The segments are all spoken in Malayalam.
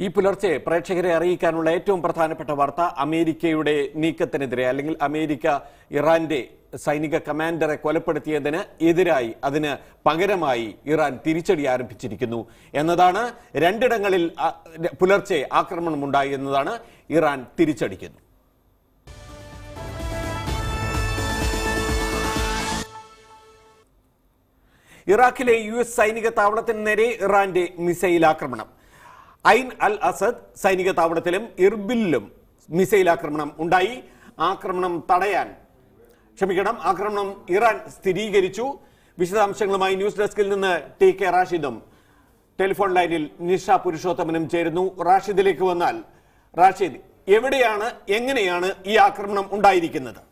ഈ പുലർച്ചെ പ്രേക്ഷകരെ അറിയിക്കാനുള്ള ഏറ്റവും പ്രധാനപ്പെട്ട വാർത്ത അമേരിക്കയുടെ നീക്കത്തിനെതിരെ അല്ലെങ്കിൽ അമേരിക്ക ഇറാന്റെ സൈനിക കമാൻഡറെ കൊലപ്പെടുത്തിയതിന് എതിരായി അതിന് പകരമായി ഇറാൻ തിരിച്ചടി ആരംഭിച്ചിരിക്കുന്നു എന്നതാണ് രണ്ടിടങ്ങളിൽ ആ, പുലർച്ചെ ആക്രമണമുണ്ടായി എന്നതാണ് ഇറാൻ തിരിച്ചടിക്കുന്നു ഇറാഖിലെ യു എസ് സൈനിക താവളത്തിന് നേരെ ഇറാന്റെ മിസൈൽ ആക്രമണം ഐൻ അൽ അസദ് സൈനിക താവളത്തിലും ഇർബിലിലും മിസൈൽ ആക്രമണം ഉണ്ടായി ആക്രമണം തടയാൻ ക്ഷമിക്കണം ആക്രമണം ഇറാൻ സ്ഥിരീകരിച്ചു വിശദാംശങ്ങളുമായി ന്യൂസ് ഡെസ്കിൽ നിന്ന് ടി കെ റാഷിദും ടെലിഫോൺ ലൈനിൽ നിഷ പുരുഷോത്തമനും ചേരുന്നു റാഷിദിലേക്ക് വന്നാൽ റാഷിദ് എവിടെയാണ് എങ്ങനെയാണ് ഈ ആക്രമണം ഉണ്ടായിരിക്കുന്നത്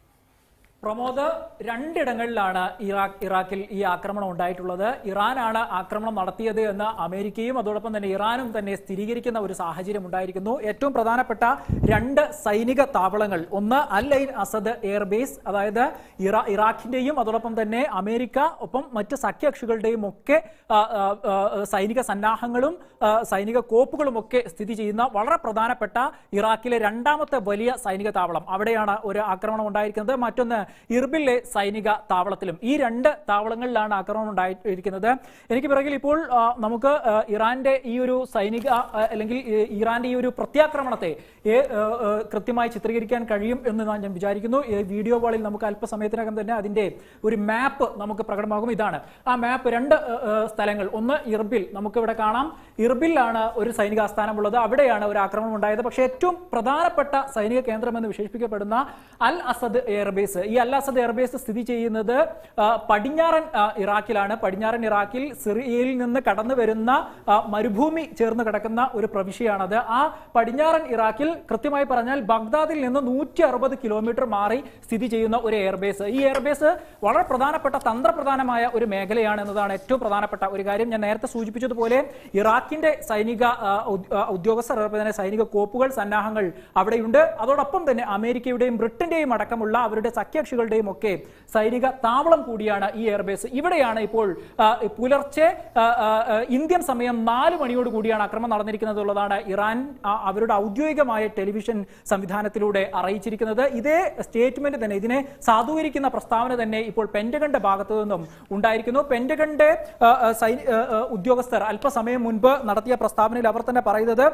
പ്രമോദ് രണ്ടിടങ്ങളിലാണ് ഇറാഖ് ഇറാഖിൽ ഈ ആക്രമണം ഉണ്ടായിട്ടുള്ളത് ഇറാനാണ് ആക്രമണം നടത്തിയത് എന്ന് അമേരിക്കയും അതോടൊപ്പം തന്നെ ഇറാനും തന്നെ സ്ഥിരീകരിക്കുന്ന ഒരു സാഹചര്യം ഉണ്ടായിരിക്കുന്നു ഏറ്റവും പ്രധാനപ്പെട്ട രണ്ട് സൈനിക താവളങ്ങൾ ഒന്ന് അൽ ഐൻ അസദ് എയർബേസ് അതായത് ഇറാ ഇറാഖിന്റെയും അതോടൊപ്പം തന്നെ അമേരിക്ക ഒപ്പം മറ്റ് സഖ്യകക്ഷികളുടെയും ഒക്കെ ആ, ആ, ആ, സൈനിക സന്നാഹങ്ങളും ആ, സൈനിക കോപ്പുകളും ഒക്കെ സ്ഥിതി ചെയ്യുന്ന വളരെ പ്രധാനപ്പെട്ട ഇറാഖിലെ രണ്ടാമത്തെ വലിയ സൈനിക താവളം അവിടെയാണ് ഒരു ആക്രമണം ഉണ്ടായിരിക്കുന്നത് മറ്റൊന്ന് ഇർബിലെ സൈനിക താവളത്തിലും ഈ രണ്ട് താവളങ്ങളിലാണ് ആക്രമണം ഉണ്ടായിരിക്കുന്നത് എനിക്ക് പിറകിൽ ഇപ്പോൾ ആ, നമുക്ക് ആ, ഇറാന്റെ ഈ ഒരു സൈനിക ആ, അല്ലെങ്കിൽ ഈ ഇറാന്റെ ഈ ഒരു പ്രത്യാക്രമണത്തെ ഏ, ആ, ആ, കൃത്യമായി ചിത്രീകരിക്കാൻ കഴിയും എന്ന് ഞാൻ ഞാൻ വിചാരിക്കുന്നു ഈ വീഡിയോ വാളിൽ നമുക്ക് അല്പസമയത്തിനകം തന്നെ അതിന്റെ ഒരു മാപ്പ് നമുക്ക് പ്രകടമാകും ഇതാണ് ആ മാപ്പ് രണ്ട് ആ, ആ, സ്ഥലങ്ങൾ ഒന്ന് ഇർബിൽ നമുക്ക് ഇവിടെ കാണാം ഇർബിലാണ് ഒരു സൈനിക ആസ്ഥാനമുള്ളത് അവിടെയാണ് ഒരു ആക്രമണം ഉണ്ടായത് പക്ഷേ ഏറ്റവും പ്രധാനപ്പെട്ട സൈനിക കേന്ദ്രം എന്ന് വിശേഷിപ്പിക്കപ്പെടുന്ന അൽ അസദ് എയർബേസ് ഈ അൽ അസദ് എയർബേസ് സ്ഥിതി ചെയ്യുന്നത് ആ, പടിഞ്ഞാറൻ ആ, ഇറാഖിലാണ് പടിഞ്ഞാറൻ ഇറാഖിൽ സിറിയയിൽ നിന്ന് കടന്നു വരുന്ന ആ, മരുഭൂമി ചേർന്ന് കിടക്കുന്ന ഒരു പ്രവിശ്യയാണത് ആ പടിഞ്ഞാറൻ ഇറാഖിൽ കൃത്യമായി പറഞ്ഞാൽ ബഗ്ദാദിൽ നിന്ന് നൂറ്റി അറുപത് കിലോമീറ്റർ മാറി സ്ഥിതി ചെയ്യുന്ന ഒരു എയർബേസ് ഈ എയർബേസ് വളരെ പ്രധാനപ്പെട്ട തന്ത്രപ്രധാനമായ ഒരു മേഖലയാണ് എന്നതാണ് ഏറ്റവും പ്രധാനപ്പെട്ട ഒരു കാര്യം ഞാൻ നേരത്തെ സൂചിപ്പിച്ചതുപോലെ ഇറാഖിന്റെ സൈനിക ആ, ഉദ്- ആ, ഉദ്യോഗസ്ഥർ അതോടൊപ്പം തന്നെ സൈനിക കോപ്പുകൾ സന്നാഹങ്ങൾ അവിടെയുണ്ട് അതോടൊപ്പം തന്നെ അമേരിക്കയുടെയും ബ്രിട്ടന്റെയും അടക്കമുള്ള അവരുടെ സഖ്യകക്ഷികളുടെയും ഒക്കെ സൈനിക താവളം കൂടിയാണ് ഈ എയർബേസ് ഇവിടെയാണ് ഇപ്പോൾ ആ, പുലർച്ചെ ആ, ആ, ആ, ഇന്ത്യൻ സമയം നാല് മണിയോട് കൂടിയാണ് ആക്രമണം നടന്നിരിക്കുന്നത് എന്നുള്ളതാണ് ഇറാൻ ആ, അവരുടെ ഔദ്യോഗികമായ ടെലിവിഷൻ സംവിധാനത്തിലൂടെ അറിയിച്ചിരിക്കുന്നത് ഇതേ സ്റ്റേറ്റ്മെന്റ് തന്നെ ഇതിനെ സാധൂകരിക്കുന്ന പ്രസ്താവന തന്നെ ഇപ്പോൾ പെന്റഗന്റെ ഭാഗത്തു നിന്നും ഉണ്ടായിരിക്കുന്നു പെന്റഗന്റെ ആ, ആ, സൈനി- ആ, ആ, ഉദ്യോഗസ്ഥർ അല്പസമയം മുൻപ് നടത്തിയ പ്രസ്താവനയിൽ അവർ തന്നെ പറയുന്നത്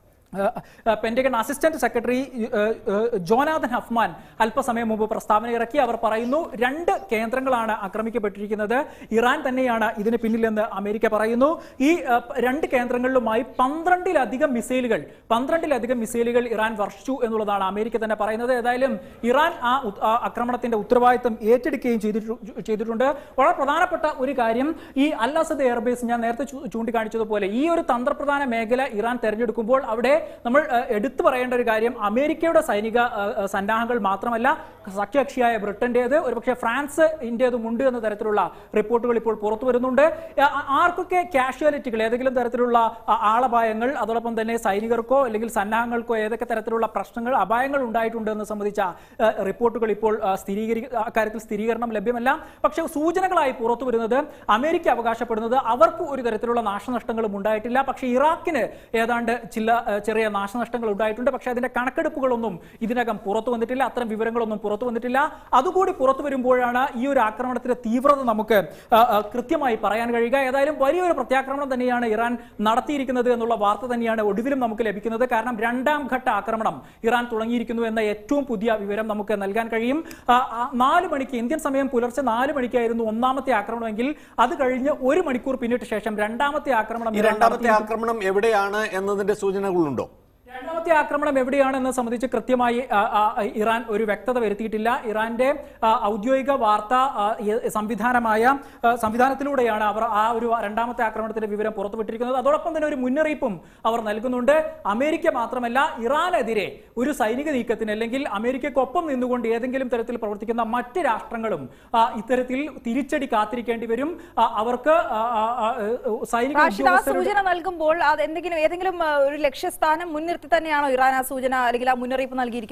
പെന്റഗൺ അസിസ്റ്റന്റ് സെക്രട്ടറി ഏഹ്, ഏഹ്, ജോനാഥൻ ഹഫ്മാൻ അല്പസമയം മുമ്പ് പ്രസ്താവന ഇറക്കി അവർ പറയുന്നു രണ്ട് കേന്ദ്രങ്ങളാണ് ആക്രമിക്കപ്പെട്ടിരിക്കുന്നത് ഇറാൻ തന്നെയാണ് ഇതിന് പിന്നിലെന്ന് അമേരിക്ക പറയുന്നു ഈ ഏഹ്, രണ്ട് കേന്ദ്രങ്ങളിലുമായി പന്ത്രണ്ടിലധികം മിസൈലുകൾ പന്ത്രണ്ടിലധികം മിസൈലുകൾ ഇറാൻ വർഷിച്ചു എന്നുള്ളതാണ് അമേരിക്ക തന്നെ പറയുന്നത് ഏതായാലും ഇറാൻ ആ ഉത്- ആ ആക്രമണത്തിന്റെ ഉത്തരവാദിത്തം ഏറ്റെടുക്കുകയും ചെയ്തിട്ടു- ചെയ്തിട്ടുണ്ട് വളരെ പ്രധാനപ്പെട്ട ഒരു കാര്യം ഈ അൽ അസദ് എയർബേസ് ഞാൻ നേരത്തെ ചൂ- ചൂണ്ടിക്കാണിച്ചതുപോലെ ഈ ഒരു തന്ത്രപ്രധാന മേഖല ഇറാൻ തെരഞ്ഞെടുക്കുമ്പോൾ അവിടെ നമ്മൾ ഏഹ്, എടുത്തു പറയേണ്ട ഒരു കാര്യം അമേരിക്കയുടെ സൈനിക ഏഹ്, ഏഹ്, സന്നാഹങ്ങൾ മാത്രമല്ല സഖ്യകക്ഷിയായ ബ്രിട്ടന്റേത് ഒരുപക്ഷെ ഫ്രാൻസ് ഇന്ത്യതും ഉണ്ട് എന്ന തരത്തിലുള്ള റിപ്പോർട്ടുകൾ ഇപ്പോൾ പുറത്തു വരുന്നുണ്ട് ആ- ആ- ആർക്കൊക്കെ കാഷ്വാലിറ്റികൾ ഏതെങ്കിലും തരത്തിലുള്ള ആ, ആളപായങ്ങൾ അതോടൊപ്പം തന്നെ സൈനികർക്കോ അല്ലെങ്കിൽ സന്നാഹങ്ങൾക്കോ ഏതൊക്കെ തരത്തിലുള്ള പ്രശ്നങ്ങൾ അപായങ്ങൾ ഉണ്ടായിട്ടുണ്ട് എന്ന് സംബന്ധിച്ച ഏഹ്, റിപ്പോർട്ടുകൾ ഇപ്പോൾ ആ, സ്ഥിരീകരി അക്കാര്യത്തിൽ സ്ഥിരീകരണം ലഭ്യമല്ല പക്ഷേ സൂചനകളായി പുറത്തു വരുന്നത് അമേരിക്ക അവകാശപ്പെടുന്നത് അവർക്ക് ഒരു തരത്തിലുള്ള നാശനഷ്ടങ്ങളും ഉണ്ടായിട്ടില്ല പക്ഷേ ഇറാഖിന് ഏതാണ്ട് ചില ഏഹ്, ചെറിയ നാശനഷ്ടങ്ങൾ ഉണ്ടായിട്ടുണ്ട് പക്ഷേ അതിന്റെ കണക്കെടുപ്പുകളൊന്നും ഇതിനകം പുറത്തു വന്നിട്ടില്ല അത്തരം വിവരങ്ങളൊന്നും പുറത്തു വന്നിട്ടില്ല അതുകൂടി പുറത്തു വരുമ്പോഴാണ് ഈ ഒരു ആക്രമണത്തിന്റെ തീവ്രത നമുക്ക് ആ, ആ, കൃത്യമായി പറയാൻ കഴിയുക ഏതായാലും വലിയൊരു പ്രത്യാക്രമണം തന്നെയാണ് ഇറാൻ നടത്തിയിരിക്കുന്നത് എന്നുള്ള വാർത്ത തന്നെയാണ് ഒടുവിലും നമുക്ക് ലഭിക്കുന്നത് കാരണം രണ്ടാം ഘട്ട ആക്രമണം ഇറാൻ തുടങ്ങിയിരിക്കുന്നു എന്ന ഏറ്റവും പുതിയ വിവരം നമുക്ക് നൽകാൻ കഴിയും ആ, ആ, നാല് മണിക്ക് ഇന്ത്യൻ സമയം പുലർച്ചെ നാല് മണിക്കായിരുന്നു ഒന്നാമത്തെ ആക്രമണമെങ്കിൽ അത് കഴിഞ്ഞ് ഒരു മണിക്കൂർ പിന്നിട്ട ശേഷം രണ്ടാമത്തെ ആക്രമണം ഈ ഇറാൻ രണ്ടാമത്തെ നടത്തിയിരിക്കുന്നു. ആക്രമണം എവിടെയാണ് എന്നതിന്റെ സൂചനകളുണ്ടോ രണ്ടാമത്തെ ആക്രമണം എവിടെയാണെന്ന് സംബന്ധിച്ച് കൃത്യമായി ആ, ആ, ഇറാൻ ഒരു വ്യക്തത വരുത്തിയിട്ടില്ല ഇറാന്റെ ആ, ഔദ്യോഗിക വാർത്താ ആ, ഈ- സംവിധാനമായ ആ, സംവിധാനത്തിലൂടെയാണ് അവർ ആ ഒരു രണ്ടാമത്തെ ആക്രമണത്തിന്റെ വിവരം പുറത്തുവിട്ടിരിക്കുന്നത് അതോടൊപ്പം തന്നെ ഒരു മുന്നറിയിപ്പും അവർ നൽകുന്നുണ്ട് അമേരിക്ക മാത്രമല്ല ഇറാനെതിരെ ഒരു സൈനിക നീക്കത്തിന് അല്ലെങ്കിൽ അമേരിക്കക്കൊപ്പം നിന്നുകൊണ്ട് ഏതെങ്കിലും തരത്തിൽ പ്രവർത്തിക്കുന്ന മറ്റ് രാഷ്ട്രങ്ങളും ആ, ഇത്തരത്തിൽ തിരിച്ചടി കാത്തിരിക്കേണ്ടി വരും ആ, അവർക്ക് ആ, ആ, ആ, സൈനിക റാഷിദ് ആ ഉദ്യോഗസ്ഥരുടെ സൂചന നൽകുമ്പോൾ അത് എന്തെങ്കിലും ഏതെങ്കിലും ആ, ഒരു ലക്ഷ്യസ്ഥാനം മുൻനിർത്തി തന്നെയാണോ ഇറാൻ ആ സൂചന അല്ലെങ്കിൽ ആ മുന്നറിയിപ്പ് നൽകിയിരിക്കുന്നത്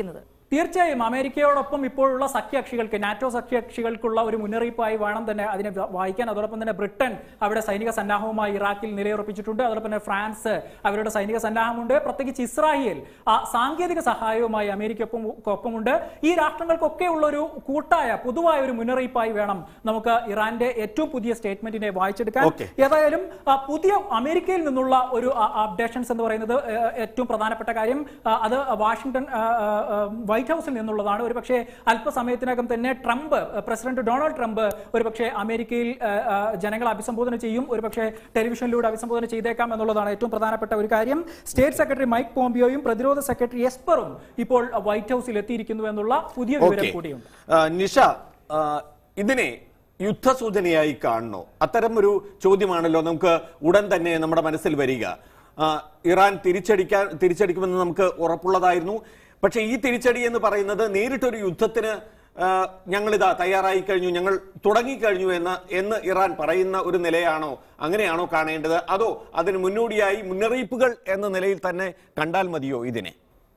തീർച്ചയായും അമേരിക്കയോടൊപ്പം ഇപ്പോഴുള്ള സഖ്യകക്ഷികൾക്ക് നാറ്റോ സഖ്യകക്ഷികൾക്കുള്ള ഒരു മുന്നറിയിപ്പായി വേണം തന്നെ അതിനെ വ- വായിക്കാൻ അതോടൊപ്പം തന്നെ ബ്രിട്ടൻ അവിടെ സൈനിക സന്നാഹവുമായി ഇറാഖിൽ നിലയുറപ്പിച്ചിട്ടുണ്ട് അതോടൊപ്പം തന്നെ ഫ്രാൻസ് അവരുടെ സൈനിക സന്നാഹമുണ്ട് പ്രത്യേകിച്ച് ഇസ്രായേൽ ആ സാങ്കേതിക സഹായവുമായി അമേരിക്കയൊപ്പം ഒപ്പമുണ്ട് ഈ രാഷ്ട്രങ്ങൾക്കൊക്കെ ഉള്ള ഒരു കൂട്ടായ പൊതുവായ ഒരു മുന്നറിയിപ്പായി വേണം നമുക്ക് ഇറാന്റെ ഏറ്റവും പുതിയ സ്റ്റേറ്റ്മെന്റിനെ വായിച്ചെടുക്കാൻ Okay. ഏതായാലും ആ, പുതിയ അമേരിക്കയിൽ നിന്നുള്ള ഒരു അപ്ഡേഷൻസ് എന്ന് പറയുന്നത് ഏ, ഏറ്റവും പ്രധാനപ്പെട്ട കാര്യം ആ, അത് വാഷിംഗ്ടൺ ആ, ആ, ആ, വൈറ്റ് ഹൗസിൽ നിന്നുള്ളതാണ് ഒരുപക്ഷെ അല്പസമയത്തിനകം തന്നെ ട്രംപ് ആ, പ്രസിഡന്റ് ഡൊണാൾഡ് ട്രംപ് ഒരുപക്ഷെ അമേരിക്കയിൽ ആ, ആ, ജനങ്ങളെ അഭിസംബോധന ചെയ്യും ഒരുപക്ഷെ ടെലിവിഷനിലൂടെ അഭിസംബോധന ചെയ്തേക്കാം എന്നുള്ളതാണ് ഏറ്റവും പ്രധാനപ്പെട്ട ഒരു കാര്യം സ്റ്റേറ്റ് സെക്രട്ടറി മൈക്ക് പോംപിയോയും പ്രതിരോധ സെക്രട്ടറി എസ്പറും ഇപ്പോൾ വൈറ്റ് ഹൗസിൽ എത്തിയിരിക്കുന്നു എന്നുള്ള പുതിയ വിവരം ഓക്കെ കൂടിയുണ്ട് നിഷ ആ, ഇതിനെ യുദ്ധസൂചനയായി കാണണോ അത്തരം ഒരു ചോദ്യമാണല്ലോ നമുക്ക് ഉടൻ തന്നെ നമ്മുടെ മനസ്സിൽ വരിക ആ, ഇറാൻ തിരിച്ചടിക്കാൻ തിരിച്ചടിക്കുമെന്ന് നമുക്ക് ഉറപ്പുള്ളതായിരുന്നു പക്ഷേ ഈ തിരിച്ചടി എന്ന് പറയുന്നത് നേരിട്ടൊരു യുദ്ധത്തിന് ആ, ഞങ്ങളിതാ തയ്യാറായി കഴിഞ്ഞു ഞങ്ങൾ തുടങ്ങിക്കഴിഞ്ഞു എന്ന് എന്ന് ഇറാൻ പറയുന്ന ഒരു നിലയാണോ അങ്ങനെയാണോ കാണേണ്ടത് അതോ അതിന് മുന്നോടിയായി മുന്നറിയിപ്പുകൾ എന്ന നിലയിൽ തന്നെ കണ്ടാൽ മതിയോ ഇതിനെ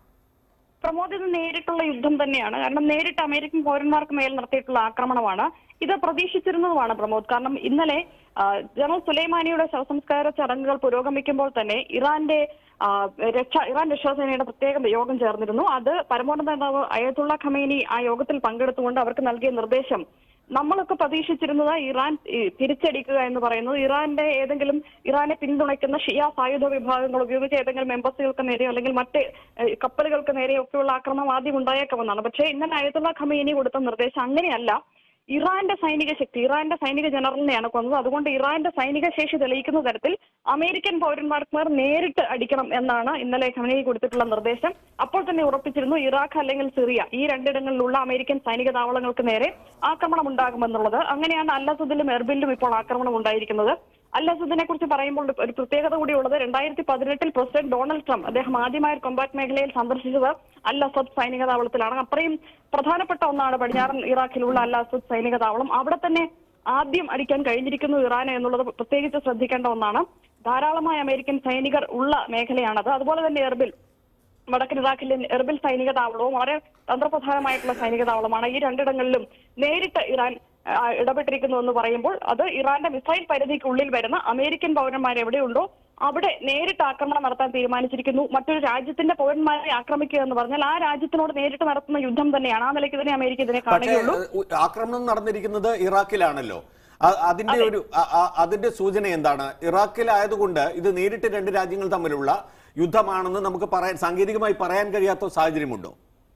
പ്രമോദ് ഇത് നേരിട്ടുള്ള യുദ്ധം തന്നെയാണ് കാരണം നേരിട്ട് അമേരിക്കൻ പൗരന്മാർക്ക് മേൽ നടത്തിയിട്ടുള്ള ആക്രമണമാണ് ഇത് പ്രതീക്ഷിച്ചിരുന്നതുമാണ് പ്രമോദ് കാരണം ഇന്നലെ ആ, ജനറൽ സുലൈമാനിയുടെ ശവസംസ്കാര ചടങ്ങുകൾ പുരോഗമിക്കുമ്പോൾ തന്നെ ഇറാന്റെ ആ, രക്ഷ ഇറാൻ രക്ഷാസേനയുടെ പ്രത്യേക യോഗം ചേർന്നിരുന്നു അത് പരമോന്നത നേതാവ് അയത്തുള്ള ഖമേനി ആ യോഗത്തിൽ പങ്കെടുത്തുകൊണ്ട് അവർക്ക് നൽകിയ നിർദ്ദേശം നമ്മളൊക്കെ പ്രതീക്ഷിച്ചിരുന്നത് ഇറാൻ ഈ, തിരിച്ചടിക്കുക എന്ന് പറയുന്നത് ഇറാന്റെ ഏതെങ്കിലും ഇറാനെ പിന്തുണയ്ക്കുന്ന ഷിയ സായുധ വിഭാഗങ്ങൾ ഉപയോഗിച്ച് ഏതെങ്കിലും എംബസികൾക്ക് നേരെയോ അല്ലെങ്കിൽ മറ്റ് ഏഹ്, കപ്പലുകൾക്ക് നേരെയോ ഒക്കെയുള്ള ആക്രമണം ആദ്യം ഉണ്ടായേക്കാമെന്നാണ് പക്ഷേ ഇന്നലെ അയത്തുള്ള ഖമേനി കൊടുത്ത നിർദ്ദേശം അങ്ങനെയല്ല ഇറാന്റെ സൈനിക ശക്തി ഇറാന്റെ സൈനിക ജനറലിനെയാണ് കൊന്നത് അതുകൊണ്ട് ഇറാന്റെ സൈനിക ശേഷി തെളിയിക്കുന്ന തരത്തിൽ അമേരിക്കൻ പൗരന്മാർക്ക് മേൽ നേരിട്ട് അടിക്കണം എന്നാണ് ഇന്നലെ ഖമേനി കൊടുത്തിട്ടുള്ള നിർദ്ദേശം അപ്പോൾ തന്നെ ഉറപ്പിച്ചിരുന്നു ഇറാഖ് അല്ലെങ്കിൽ സിറിയ ഈ രണ്ടിടങ്ങളിലുള്ള അമേരിക്കൻ സൈനിക താവളങ്ങൾക്ക് നേരെ ആക്രമണം ഉണ്ടാകുമെന്നുള്ളത് അങ്ങനെയാണ് അല്ലസുദിലും എർബിലും ഇപ്പോൾ ആക്രമണം ഉണ്ടായിരിക്കുന്നത് അല്ലസുദിനെ കുറിച്ച് പറയുമ്പോൾ ഒരു പ്രത്യേകത കൂടിയുള്ളത് രണ്ടായിരത്തി പതിനെട്ടിൽ പ്രസിഡന്റ് ഡൊണാൾഡ് ട്രംപ് അദ്ദേഹം ആദ്യമായി കൊമ്പാറ്റ് മേഖലയിൽ സന്ദർശിച്ചത് അൽ അസദ് സൈനിക താവളത്തിലാണ് അത്രയും പ്രധാനപ്പെട്ട ഒന്നാണ് പടിഞ്ഞാറൻ ഇറാഖിലുള്ള അൽ അസദ് സൈനിക താവളം അവിടെ തന്നെ ആദ്യം അടിക്കാൻ കഴിഞ്ഞിരിക്കുന്നു ഇറാന് എന്നുള്ളത് പ്രത്യേകിച്ച് ശ്രദ്ധിക്കേണ്ട ഒന്നാണ് ധാരാളമായി അമേരിക്കൻ സൈനികർ ഉള്ള മേഖലയാണത് അതുപോലെ തന്നെ എർബിൽ വടക്കൻ ഇറാഖിലെ എർബിൽ സൈനിക താവളവും വളരെ തന്ത്രപ്രധാനമായിട്ടുള്ള സൈനിക താവളമാണ് ഈ രണ്ടിടങ്ങളിലും നേരിട്ട് ഇറാൻ ആ, ഇടപെട്ടിരിക്കുന്നു എന്ന് പറയുമ്പോൾ അത് ഇറാന്റെ മിസൈൽ പരിധിക്കുള്ളിൽ വരുന്ന അമേരിക്കൻ പൗരന്മാർ എവിടെയുണ്ടോ അവിടെ നേരിട്ട് ആക്രമണം നടത്താൻ തീരുമാനിച്ചിരിക്കുന്നു മറ്റൊരു രാജ്യത്തിന്റെ പൗരന്മാരെ ആക്രമിക്കുക എന്ന് പറഞ്ഞാൽ ആ രാജ്യത്തിനോട് നേരിട്ട് നടത്തുന്ന യുദ്ധം തന്നെയാണ് ആ നിലയ്ക്ക് തന്നെ അമേരിക്ക ഇതിനെ പക്ഷേ കാണുകയുള്ളൂ ഉ- ആക്രമണം നടന്നിരിക്കുന്നത് ഇറാഖിലാണല്ലോ അ- അതിന്റെ ഒരു അ- അ- അതിന്റെ സൂചന എന്താണ് ഇറാഖിലായതുകൊണ്ട് ഇത് നേരിട്ട് രണ്ട് രാജ്യങ്ങൾ തമ്മിലുള്ള യുദ്ധമാണെന്ന് നമുക്ക് പറയാൻ സാങ്കേതികമായി പറയാൻ കഴിയാത്ത സാഹചര്യമുണ്ടോ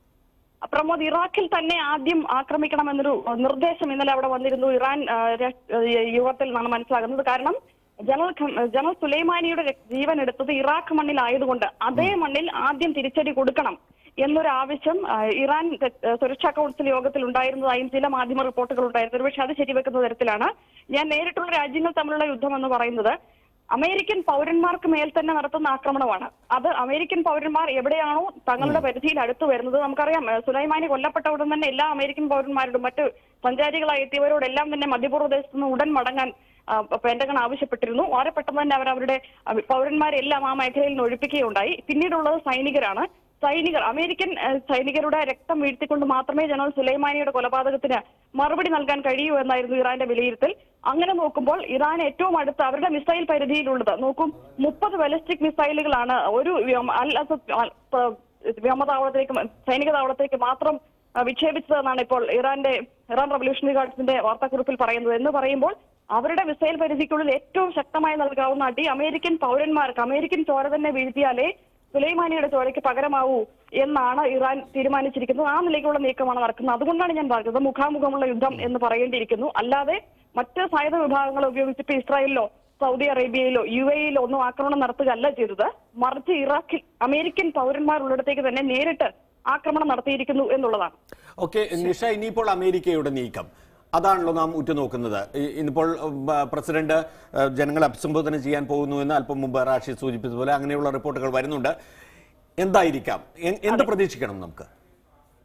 പ്രമോദ് ഇറാഖിൽ തന്നെ ആദ്യം ആക്രമിക്കണമെന്നൊരു നിർദ്ദേശം ഇന്നലെ അവിടെ വന്നിരുന്നു ഇറാൻ ആ, ര- ഏഹ് യുവത്തിൽ നിന്നാണ് മനസ്സിലാകുന്നത് കാരണം ജനറൽ ഖം- ജനറൽ സുലൈമാനിയുടെ ര- ജീവൻ എടുത്തത് ഇറാഖ് മണ്ണിലായതുകൊണ്ട് അതേ മണ്ണിൽ ആദ്യം തിരിച്ചടി കൊടുക്കണം എന്നൊരു ആവശ്യം ആ, ഇറാൻ തെ- സുരക്ഷാ കൗൺസിൽ യോഗത്തിൽ ഉണ്ടായിരുന്നതായും ചില മാധ്യമ റിപ്പോർട്ടുകൾ ഉണ്ടായിരുന്നു ഒരുപക്ഷെ അത് ശരിവെക്കുന്ന തരത്തിലാണ് ഞാൻ നേരിട്ടുള്ള രാജ്യങ്ങൾ തമ്മിലുള്ള യുദ്ധം എന്ന് പറയുന്നത് അമേരിക്കൻ പൗരന്മാർക്ക് മേൽ തന്നെ നടത്തുന്ന ആക്രമണമാണ് അത് അമേരിക്കൻ പൗരന്മാർ എവിടെയാണോ തങ്ങളുടെ പരിധിയിൽ അടുത്ത് വരുന്നത് നമുക്കറിയാം ഏഹ് സുലൈമാനി കൊല്ലപ്പെട്ട ഉടൻ തന്നെ എല്ലാ അമേരിക്കൻ പൗരന്മാരോടും മറ്റ് സഞ്ചാരികളായി എത്തിയവരോടെല്ലാം തന്നെ മധ്യപൂർവ്വ ദേശത്ത് നിന്ന് ഉടൻ മടങ്ങാൻ ആ, പെന്റഗൺ ആവശ്യപ്പെട്ടിരുന്നു വളരെ പെട്ടെന്ന് തന്നെ അവർ അവരുടെ അഹ് പൗരന്മാരെല്ലാം ആ മേഖലയിൽ നിന്ന് ഒഴിപ്പിക്കുകയുണ്ടായി പിന്നീടുള്ളത് സൈനികരാണ് സൈനികർ അമേരിക്കൻ ഏഹ്, സൈനികരുടെ രക്തം വീഴ്ത്തിക്കൊണ്ട് മാത്രമേ ജനറൽ സുലൈമാനിയുടെ കൊലപാതകത്തിന് മറുപടി നൽകാൻ കഴിയൂ എന്നായിരുന്നു ഇറാന്റെ വിലയിരുത്തൽ അങ്ങനെ നോക്കുമ്പോൾ ഇറാൻ ഏറ്റവും അടുത്ത് അവരുടെ മിസൈൽ പരിധിയിലുള്ളത് നോക്കും മുപ്പത് ബലിസ്റ്റിക് മിസൈലുകളാണ് ഒരു വ്യോമ- അൽ അസദ് അൽ- പ- വ്യോമതാവളത്തിലേക്ക് മ- സൈനിക താവളത്തിലേക്ക് മാത്രം ആ, വിക്ഷേപിച്ചതെന്നാണ് ഇപ്പോൾ ഇറാന്റെ ഇറാൻ റവല്യൂഷണറി ഗാർഡ്സിന്റെ വാർത്താക്കുറിപ്പിൽ പറയുന്നത് എന്ന് പറയുമ്പോൾ അവരുടെ മിസൈൽ പരിധിക്കുള്ളിൽ ഏറ്റവും ശക്തമായി നൽകാവുന്ന അടി അമേരിക്കൻ പൗരന്മാർക്ക് അമേരിക്കൻ ചോര തന്നെ വീഴ്ത്തിയാലേ സുലൈമാനിയുടെ ചോരയ്ക്ക് പകരമാവൂ എന്നാണ് ഇറാൻ തീരുമാനിച്ചിരിക്കുന്നത് ആ നിലയ്ക്കുള്ള നീക്കമാണ് നടക്കുന്നത് അതുകൊണ്ടാണ് ഞാൻ പറഞ്ഞത് മുഖാമുഖമുള്ള യുദ്ധം എന്ന് പറയേണ്ടിയിരിക്കുന്നു അല്ലാതെ മറ്റ് സായുധ വിഭാഗങ്ങൾ ഉപയോഗിച്ചിട്ട് ഇസ്രായേലിലോ സൗദി അറേബ്യയിലോ യു എയിലോ ഒന്നും ആക്രമണം നടത്തുകയല്ല ചെയ്തത് മറിച്ച് ഇറാഖിൽ അമേരിക്കൻ പൗരന്മാരുള്ളിടത്തേക്ക് തന്നെ നേരിട്ട് ആക്രമണം നടത്തിയിരിക്കുന്നു എന്നുള്ളതാണ് ഓക്കെ നിഷ ഇനിയിപ്പോൾ അമേരിക്കയുടെ നീക്കം അതാണല്ലോ നാം ഉറ്റുനോക്കുന്നത് ഈ- ഇന്നിപ്പോൾ ഉം, ബ- പ്രസിഡന്റ് ഏഹ്, ജനങ്ങളെ അഭിസംബോധന ചെയ്യാൻ പോകുന്നു എന്ന് അല്പം മുമ്പ് റാഷി സൂചിപ്പിച്ചതുപോലെ അങ്ങനെയുള്ള റിപ്പോർട്ടുകൾ വരുന്നുണ്ട് എന്തായിരിക്കാം എ- എന്ത് പ്രതീക്ഷിക്കണം നമുക്ക്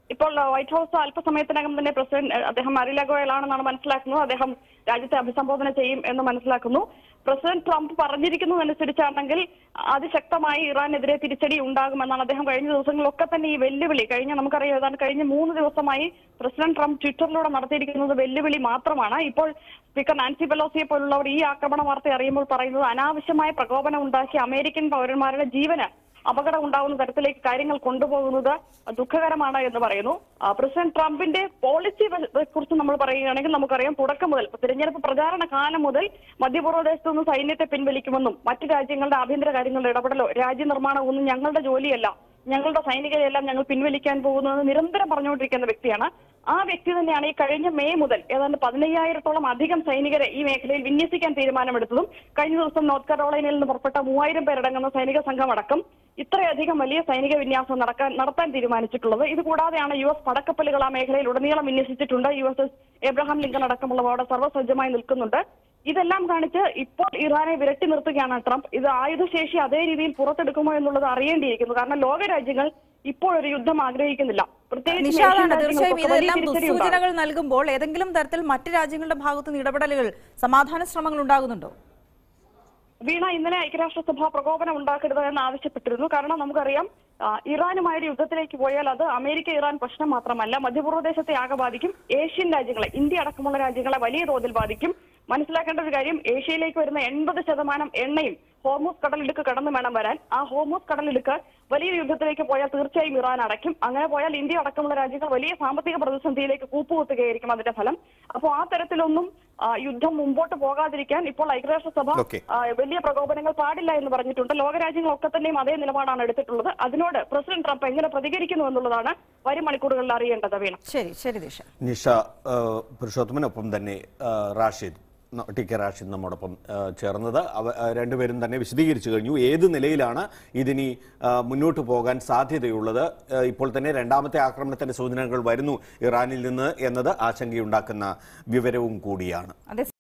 ഇപ്പോൾ ആ, വൈറ്റ് ഹൗസ് അല്പസമയത്തിനകം തന്നെ പ്രസിഡന്റ് ആ, അദ്ദേഹം മരിലഗോയലാണെന്നാണ് മനസ്സിലാക്കുന്നത് അദ്ദേഹം രാജ്യത്തെ അഭിസംബോധന ചെയ്യും എന്ന് മനസ്സിലാക്കുന്നു പ്രസിഡന്റ് ട്രംപ് പറഞ്ഞിരിക്കുന്നതനുസരിച്ചാണെങ്കിൽ അതിശക്തമായി ഇറാനെതിരെ തിരിച്ചടി ഉണ്ടാകുമെന്നാണ് അദ്ദേഹം കഴിഞ്ഞ ദിവസങ്ങളിലൊക്കെ തന്നെ ഈ വെല്ലുവിളി കഴിഞ്ഞ നമുക്കറിയാം ഏതാണ്ട് കഴിഞ്ഞ മൂന്ന് ദിവസമായി പ്രസിഡന്റ് ട്രംപ് ട്വിറ്ററിലൂടെ നടത്തിയിരിക്കുന്നത് വെല്ലുവിളി മാത്രമാണ് ഇപ്പോൾ സ്പീക്കർ നാൻസി പെലോസിയെ പോലുള്ളവർ ഈ ആക്രമണ വാർത്ത അറിയുമ്പോൾ പറയുന്നത് അനാവശ്യമായ പ്രകോപനം ഉണ്ടാക്കി അമേരിക്കൻ പൗരന്മാരുടെ ജീവന് അപകടം ഉണ്ടാകുന്ന തരത്തിലേക്ക് കാര്യങ്ങൾ കൊണ്ടുപോകുന്നത് ദുഃഖകരമാണ് എന്ന് പറയുന്നു ആ, പ്രസിഡന്റ് ട്രംപിന്റെ പോളിസി കുറിച്ച് നമ്മൾ പറയുകയാണെങ്കിൽ നമുക്കറിയാം തുടക്കം മുതൽ ഇപ്പൊ തിരഞ്ഞെടുപ്പ് പ്രചാരണ കാലം മുതൽ മധ്യപൂർവ്വദേശത്തു നിന്ന് സൈന്യത്തെ പിൻവലിക്കുമെന്നും മറ്റു രാജ്യങ്ങളുടെ ആഭ്യന്തര കാര്യങ്ങളുടെ ഇടപെടലോ രാജ്യനിർമ്മാണമോ ഒന്നും ഞങ്ങളുടെ ജോലിയല്ല ഞങ്ങളുടെ സൈനികരെല്ലാം ഞങ്ങൾ പിൻവലിക്കാൻ പോകുന്നത് നിരന്തരം പറഞ്ഞുകൊണ്ടിരിക്കുന്ന വ്യക്തിയാണ് ആ വ്യക്തി തന്നെയാണ് ഈ കഴിഞ്ഞ മെയ് മുതൽ ഏതാണ്ട് പതിനയ്യായിരത്തോളം അധികം സൈനികരെ ഈ മേഖലയിൽ വിന്യസിക്കാൻ തീരുമാനമെടുത്തതും കഴിഞ്ഞ ദിവസം നോർത്ത് കരോളൈനയിൽ നിന്ന് പുറപ്പെട്ട മൂവായിരം പേരടങ്ങുന്ന സൈനിക സംഘം അടക്കം ഇത്രയധികം വലിയ സൈനിക വിന്യാസം നടക്കാൻ നടത്താൻ തീരുമാനിച്ചിട്ടുള്ളത് ഇത് കൂടാതെയാണ് യു എസ് പടക്കപ്പലുകൾ ആ മേഖലയിൽ ഉടനീളം വിന്യസിച്ചിട്ടുണ്ട് U S S Abraham Lincoln അടക്കമുള്ളവ അവിടെ സർവ്വസജ്ജമായി നിൽക്കുന്നുണ്ട് ഇതെല്ലാം കാണിച്ച് ഇപ്പോൾ ഇറാനെ വിരട്ടി നിർത്തുകയാണ് ട്രംപ് ഇത് ആയുധശേഷി അതേ രീതിയിൽ പുറത്തെടുക്കുമോ എന്നുള്ളത് അറിയേണ്ടിയിരിക്കുന്നു കാരണം ലോകരാജ്യങ്ങൾ ഇപ്പോൾ ഒരു യുദ്ധം ആഗ്രഹിക്കുന്നില്ല പ്രത്യേകിച്ച് നിഷാദാണ് ഏഷ്യൻ തീർച്ചയായും രാജ്യങ്ങൾക്കൊക്കെ വലിയ ഇതെല്ലാം തിരിച്ചടി ഉണ്ടാകും. ദുസ്സൂചനകൾ നൽകുമ്പോൾ ഏതെങ്കിലും തരത്തിൽ മറ്റ് രാജ്യങ്ങളുടെ ഭാഗത്തുനിന്ന് ഇടപെടലുകൾ സമാധാന ശ്രമങ്ങൾ ഉണ്ടാകുന്നുണ്ടോ വീണ ഇന്നലെ ഐക്യരാഷ്ട്രസഭ പ്രകോപനം ഉണ്ടാക്കരുത് എന്ന് ആവശ്യപ്പെട്ടിരുന്നു കാരണം നമുക്കറിയാം ആ, ഇറാനുമായൊരു യുദ്ധത്തിലേക്ക് പോയാൽ അത് അമേരിക്ക ഇറാൻ പ്രശ്നം മാത്രമല്ല മധ്യപൂർവ്വദേശത്തെ ആകെ ബാധിക്കും ഏഷ്യൻ രാജ്യങ്ങളെ ഇന്ത്യ അടക്കമുള്ള രാജ്യങ്ങളെ വലിയ തോതിൽ ബാധിക്കും മനസ്സിലാക്കേണ്ട ഒരു കാര്യം ഏഷ്യയിലേക്ക് വരുന്ന എൺപത് ശതമാനം എണ്ണയും ഹോർമൂസ് കടലിടുക്ക് കടന്നു വേണം വരാൻ ആ ഹോർമൂസ് കടലിടുക്ക് വലിയ യുദ്ധത്തിലേക്ക് പോയാൽ തീർച്ചയായും ഇറാൻ അടയ്ക്കും അങ്ങനെ പോയാൽ ഇന്ത്യ അടക്കമുള്ള രാജ്യങ്ങൾ വലിയ സാമ്പത്തിക പ്രതിസന്ധിയിലേക്ക് കൂപ്പുകുത്തുകയായിരിക്കും അതിന്റെ ഫലം അപ്പോൾ ആ തരത്തിലൊന്നും ആ, യുദ്ധം മുമ്പോട്ട് പോകാതിരിക്കാൻ ഇപ്പോൾ ഐക്യരാഷ്ട്രസഭ Okay. ആ, വലിയ പ്രകോപനങ്ങൾ പാടില്ല എന്ന് പറഞ്ഞിട്ടുണ്ട് ലോകരാജ്യങ്ങളൊക്കെ തന്നെയും അതേ നിലപാടാണ് എടുത്തിട്ടുള്ളത് അതിനോട് പ്രസിഡന്റ് ട്രംപ് എങ്ങനെ പ്രതികരിക്കുന്നു എന്നുള്ളതാണ് വരും മണിക്കൂറുകളിൽ അറിയേണ്ടത് വീണ ശരി ശരി ദിശ നിഷ ആ, പുരുഷോത്തമനൊപ്പം തന്നെ ആ, റാഷിദ് ന- ടി കെ റാഷിദ് നമ്മോടൊപ്പം ആ, ചേർന്നത് അവ ആ, രണ്ടുപേരും തന്നെ വിശദീകരിച്ചു കഴിഞ്ഞു ഏത് നിലയിലാണ് ഇതിനി ആ, മുന്നോട്ട് പോകാൻ സാധ്യതയുള്ളത് ആ, ഇപ്പോൾ തന്നെ രണ്ടാമത്തെ ആക്രമണത്തിന്റെ സൂചനകൾ വരുന്നു ഇറാനിൽ നിന്ന് എന്നത് ആശങ്കയുണ്ടാക്കുന്ന വിവരവും കൂടിയാണ് അതെ